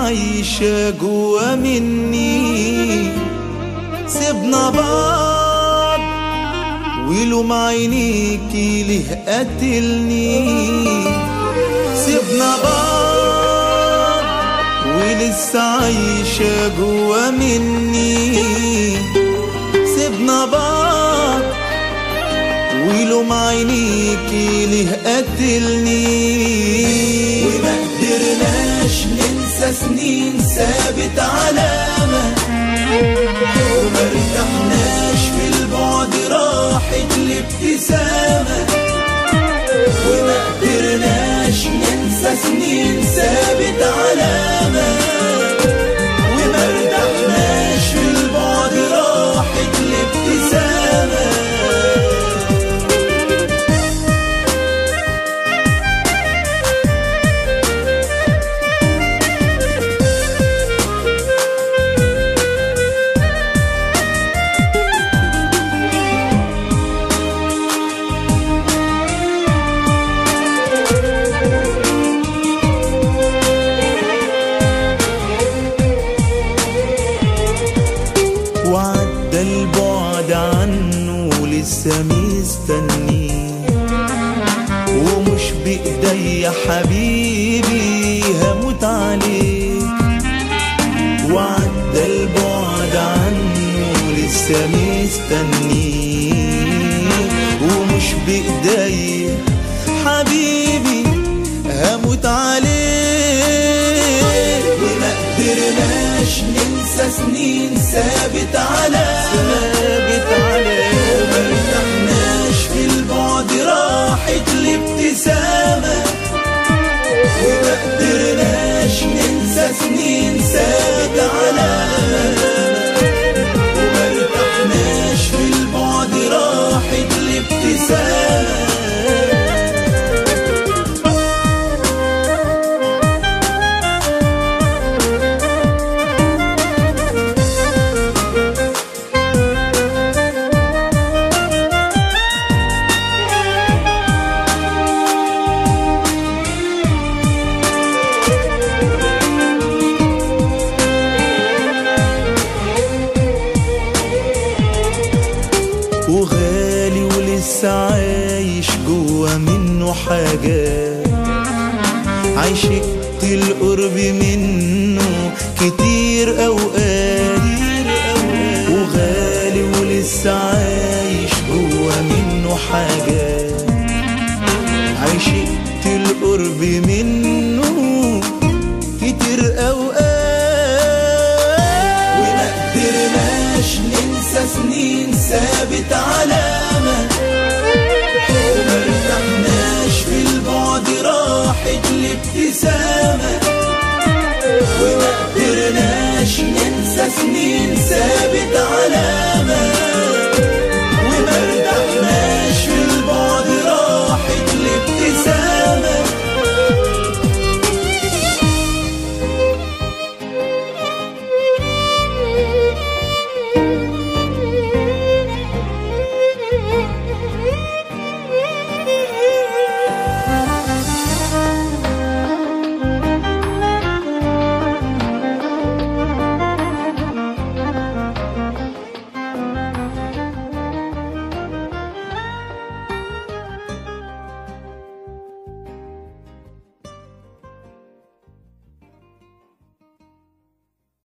عايشة جوا مني سيبنا بعض ولوم عينيكي ليه قتلني سيبنا بعض ولسه عايشة جوا مني سيبنا بعض ولوم عينيكي ليه قتلني وما قدرناش ننسى سنين سابت علامة وما ارتحناش في البعد راحت الابتسامة وما قدرناش ننسى سنين سابت علامة وما ارتحناش في البعد راحت الابتسامة وعدى البعد عنه لسه مستني ومش بإيدي حبيبي هموت عليك وعدى البعد عنه لسه مستني ومش بإيدي حبيبي هموت عليك وما قدرناش ننسى سنين سابت على سابت على وما ارتحناش في البعد راحت الابتسامة وما قدرناش ننسى سنين سابت على وما ارتحناش في البعد راحت الابتسامة وغالي ولسه عايش جوا منه حاجات عشقت القرب منه كتير اوقات وغالي ولسه عايش جوا منه حاجات عشقت القرب منه